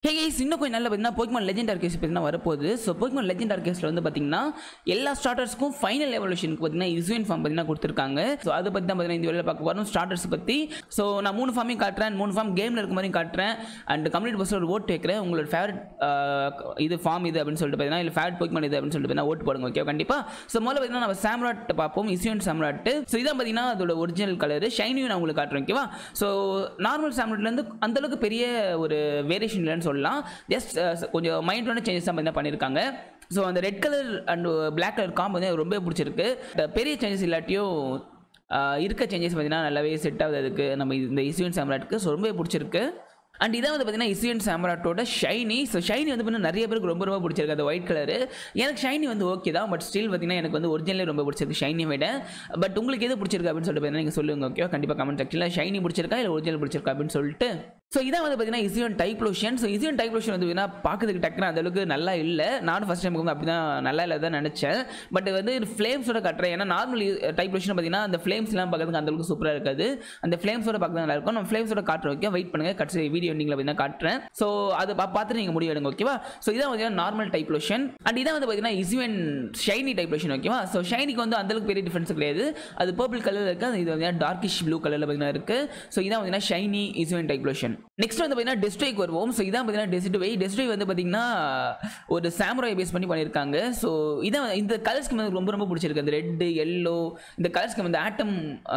hey guys இன்னும் கொஞ்சம் நல்ல பார்த்தீங்கன்னா போய்மான் லெஜெண்ட் ஆர்கேஸ் பார்த்தீங்கன்னா வரப்போகுது ஸோ போய்மான் லெஜெண்ட் ஆர்கேஸில் வந்து பார்த்தீங்கன்னா எல்லா ஸ்டார்டர்ஸ்க்கும் ஃபைனல் எவல்யூஷனுக்கு பார்த்தீங்கன்னா இஸ்யூன் ஃபார்ம் பார்த்தீங்கன்னா கொடுத்துருக்காங்க ஸோ அதை பற்றி தான் பார்த்தீங்கன்னா இந்த வேலையில் பார்க்க போகிறோம் ஸ்டார்டர்ஸ் பற்றி ஸோ நான் மூணு ஃபார்மையும் காட்டுறேன் மூணு ஃபார்ம் கேமில் இருக்க மாதிரியும் காட்டுறேன் அண்ட் கம்யூனிட்டி பஸ்ஸில் ஒரு ஓட்டு வைக்கிறேன் உங்களோட ஃபேவரட் இது ஃபார்ம் இது அப்படின்னு சொல்லிட்டு பார்த்தீங்கன்னா இல்லை ஃபேவரட் போய்மான் இது அப்படின்னு சொல்லிட்டு பார்த்தீங்கன்னா ஓட்டு போடுங்க ஓகே கண்டிப்பாக ஸோ முதல்ல பார்த்தீங்கன்னா நம்ம சாம்ராட் பார்ப்போம் இஸ்யூன் சாம்ராட் ஸோ இதான் பார்த்தீங்கன்னா அதோட ஒரிஜினல் கலர் ஷைனியும் நான் உங்களுக்கு காட்டுறேன் ஓகேவா ஸோ நார்மல் சாம்ராட்லேருந்து அந்தளவுக்கு பெரிய ஒரு வேரியேஷன் இல்லைன்னு சொல்லலாம் ஜஸ்ட் கொஞ்சம் மைண்டான சேஞ்சஸ் தான் பார்த்தீங்கன்னா பண்ணியிருக்காங்க ஸோ அந்த red colour and black colour காம்பு வந்து எனக்கு ரொம்ப பிடிச்சிருக்கு இந்த பெரிய சேஞ்சஸ் இல்லாட்டியும் ஆஹ் இருக்க சேஞ்சஸ் பார்த்தீங்கன்னா நல்லாவே செட் ஆகுது அதுக்கு நம்ம இந்த இஸ்யூன் சாம்ராட்க்கு ஸோ ரொம்பவே பிடிச்சிருக்கு அண்ட் இதான் வந்து பார்த்தீங்கன்னா இஸ்யூன் சாம்ராட்டோட ஷைனி ஸோ ஷைனி வந்து பார்த்தீங்கன்னா நிறைய பேருக்கு ரொம்ப ரொம்ப பிடிச்சிருக்கு அந்த ஒயிட் கலரு எனக்கு ஷைனி வந்து ஓகே தான் பட் ஸ்டில் பார்த்தீங்கன்னா எனக்கு வந்து ஒரிஜினலே ரொம்ப பிடிச்சிருக்கு ஷைனி விட பட் உங்களுக்கு எது பிடிச்சிருக்கு அப்படின்னு சொல்லிட்டு பார்த்தீங்கன்னா நீங்கள் சொல்லுங்க ஓகே கண்டிப்பாக கமெண்ட் செக்ஷனில் ஷைனி பிடிச்சிருக்கா இல்லை ஒரிஜினல் பிடிச்சிருக்கா அப்படின்னு சொல்லிட்டு ஸோ இதான் வந்து பார்த்தீங்கன்னா இசியன் டைப் லோஷன் ஸோ இசியன் டைப் லோஷன் வந்து பார்த்தீங்கன்னா பார்க்கறதுக்கு டக்குனு அந்த அளவுக்கு நல்லா இல்லை நானும் ஃபஸ்ட் டைம் வந்து அப்படி தான் நல்லா இல்லை தான் நினச்சேன் பட் வந்து ஃப்ளேம்ஸோட கட்டுறேன் ஏன்னா நார்மல் டைப் லோஷன் பார்த்தீங்கன்னா அந்த ஃப்ளேம்ஸ்லாம் பார்க்கறதுக்கு அந்த அளவுக்கு சூப்பராக இருக்காது அந்த ஃப்ளேம்ஸோட பார்க்க நல்லா இருக்கும் நம்ம ஃப்ளேம்ஸோட காட்டுற வைக்க வெயிட் பண்ணுங்கள் கடைசி வீடியோ எண்டிங்கில் பார்த்தீங்கன்னா காட்டுறேன் ஸோ அதை பா பார்த்துட்டு நீங்கள் முடிவு எடுங்க ஓகேவா ஸோ இதான் பார்த்தீங்கன்னா நார்மல் டைப் லோஷன் அண்ட் இதான் வந்து பார்த்தீங்கன்னா இசியன் ஷைனி டைப் லோஷன் ஓகேவா ஸோ ஷைனிக்கு வந்து அந்த அளவுக்கு பெரிய டிஃபரன்ஸ் கிடையாது அது பர்பிள் கலரில் இருக்குது அது இது வந்து டார்க்கிஷ் ப்ளூ கலரில் பார்த்தீங்கன்னா இருக்குது ஸோ இதான் பார்த்தீங்கன்னா ஷைனி இசியன் டைப் லோஷன் நெக்ஸ்ட் வந்து பார்த்தீங்கன்னா டெஸ்ட்ரோய்க்கு வருவோம் ஸோ இதான் பார்த்தீங்கன்னா டெஸ்ட்ரோய் டெஸ்ட்ரோய் வந்து பார்த்தீங்கன்னா ஒரு சாமுராய் பேஸ் பண்ணி பண்ணியிருக்காங்க ஸோ இதான் இந்த கலர்ஸ்க்கு வந்து ரொம்ப ரொம்ப பிடிச்சிருக்கு அந்த ரெட்டு எல்லோ இந்த கலர்ஸ்க்கு வந்து ஆட்டம்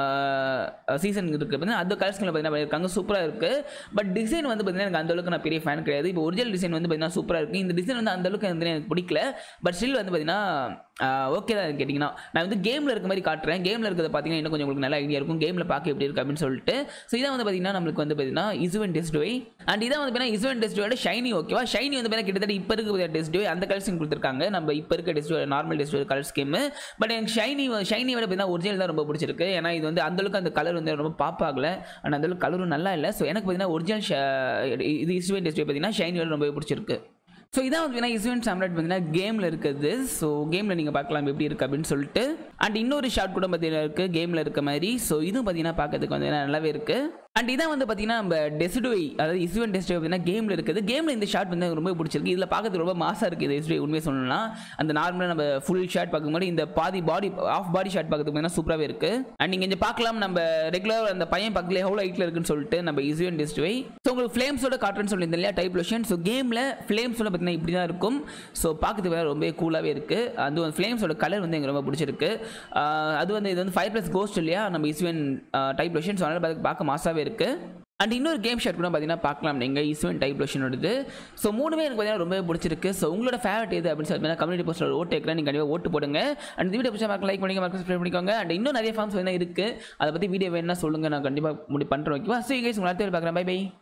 சீசன் இருக்குது பார்த்தீங்கன்னா அந்த கலர்ஸ்க்கு பார்த்தீங்கன்னா பண்ணியிருக்காங்க சூப்பராக இருக்குது பட் டிசைன் வந்து பார்த்தீங்கன்னா எனக்கு அந்த அளவுக்கு நான் பெரிய ஃபேன் கிடையாது இப்போ ஒரிஜினல் டிசைன் வந்து பார்த்தீங்கன்னா சூப்பராக இருக்குது இந்த டிசைன் வந்து அந்த அளவுக்கு வந்து எனக்கு பிடிக்கல பட் ஸ்டில் வந்து பார்த்தீங்கன்னா ஓகே தான் கேட்டிங்கன்னா நான் வந்து கேமில் இருக்க மாதிரி காட்டுறேன் கேமில் இருக்கிறத பார்த்தீங்கன்னா இன்னும் கொஞ்சம் உங்களுக்கு நல்ல ஐடியா இருக்கும் கேமில் பார்க்க எப்படி இருக்கு அப்படின்னு சொல்லிட்டு ஸோ இதான் வந்து பார்த்தீங்கன்னா நம்மளுக்கு வந்து பார்த்தீங்கன்னா இசுவன் டெஸ்ட்வே அண்ட் இதான் வந்து பார்த்தீங்கன்னா இசுவன் டெஸ்ட்வேட ஷைனி ஓகேவா ஷைனி வந்து பார்த்தீங்கன்னா கிட்டத்தட்ட இப்போ இருக்க டெஸ்ட்வே அந்த கலர்ஸும் கொடுத்துருக்காங்க நம்ம இப்போ இருக்க டெஸ்ட்வே நார்மல் டெஸ்ட்வே கலர் ஸ்கீம் பட் எனக்கு ஷைனி ஷைனி விட பார்த்தீங்கன்னா ஒரிஜினல் தான் ரொம்ப பிடிச்சிருக்கு ஏன்னா இது வந்து அந்தளவுக்கு அந்த கலர் வந்து ரொம்ப பாப் ஆகல அண்ட் அந்தளவுக்கு கலரும் நல்லா இல்லை ஸோ எனக்கு பார்த்தீங்கன்னா ஒரிஜினல் இது இசுவன் டெஸ்ட்வே பார்த்தீங்கன்னா ஷைனி விட ரொம்ப பிடிச்சிருக்கு ஸோ இதான் வந்து இஸ்வன் சாம்ராட் பார்த்தீங்கன்னா கேமில் இருக்குது ஸோ கேமில் நீங்கள் பார்க்கலாம் எப்படி இருக்குது அப்படின்னு சொல்லிட்டு அண்ட் இன்னொரு ஷாட் கூட பார்த்தீங்கன்னா இருக்குது கேமில் இருக்க மாதிரி ஸோ இதுவும் பார்த்தீங்கன்னா பார்க்கறதுக்கு வந்து நல்லாவே இருக்குது அண்ட் இதான் வந்து பார்த்தீங்கன்னா நம்ம டெசிடுவை அதாவது இஸ்வன் டெஸ்ட் பார்த்தீங்கன்னா கேமில் இருக்குது கேமில் இந்த ஷாட் வந்து எனக்கு ரொம்ப பிடிச்சிருக்கு இதில் பார்க்கறதுக்கு ரொம்ப மாசாக இருக்குது இந்த இஸ்டுவை உண்மையை சொல்லணும்னா அந்த நார்மலாக நம்ம ஃபுல் ஷாட் பார்க்கும்போது இந்த பாதி பாடி ஆஃப் பாடி ஷாட் பார்க்கறதுக்கு பார்த்தீங்கன்னா சூப்பராகவே இருக்குது அண்ட் நீங்கள் இங்கே பார்க்கலாம் நம்ம ரெகுலர் அந்த பையன் பக்கத்தில் எவ்வளோ ஹைட்டில் இருக்குன்னு சொல்லிட்டு நம்ம இஸ்வன் டெஸ்ட்வை ஸோ உங்களுக்கு ஃப்ளேம்ஸோட காட்டுறேன்னு சொல்லியிருந்தேன் இல்லையா டைப் லோஷன் ஸோ கேமில் ஃப்ளேம்ஸோட பார்த்தீங்கன்னா இப்படி தான் இருக்கும் ஸோ பார்க்கறதுக்கு வேறு ரொம்ப கூலாகவே இருக்குது அது வந்து ஃப்ளேம்ஸோட கலர் வந்து எனக்கு ரொம்ப பிடிச்சிருக்கு ஆஹ் அது வந்து இது வந்து ஃபைவ் ப்ளஸ் கோஸ்ட் இல்லையா நம்ம இஸ்வன் டைப் லோஷன் ஸோ அதனால் பார்க்க- பார்க்க மாசாவே இருக்குது அண்ட் இன்னொரு கேம் ஷாட் கூட பார்த்தீங்கன்னா பார்க்கலாம் நீங்கள் இஸ்வன் டைப் லோஷனோடது ஸோ மூணுமே எனக்கு பார்த்தீங்கன்னா ரொம்ப பிடிச்சிருக்கு ஸோ உங்களோட ஃபேவரட் எது அப்படின்னு சொல்லி கம்யூனிட்டி போஸ்ட்டில் ஓட்டு வைக்கிறேன் நீங்கள் கண்டிப்பாக ஓட்டு போடுங்க அண்ட் இந்த வீடியோ பிடிச்சா பார்க்க லைக் பண்ணிக்க மார்க் சப்ஸ்கிரைப் பண்ணிக்கோங்க அண்ட் இன்னும் நிறைய ஃபார்ம்ஸ் வந்து இருக்குது அதை பற்றி வீடியோ வேணும்னா சொல்லுங்கள் நான் கண்டிப்பாக முடி பண்ணுறேன் ஓகேவா ஸோ கைஸ் உங்களை அடுத்த பார்க்குறேன் பை பை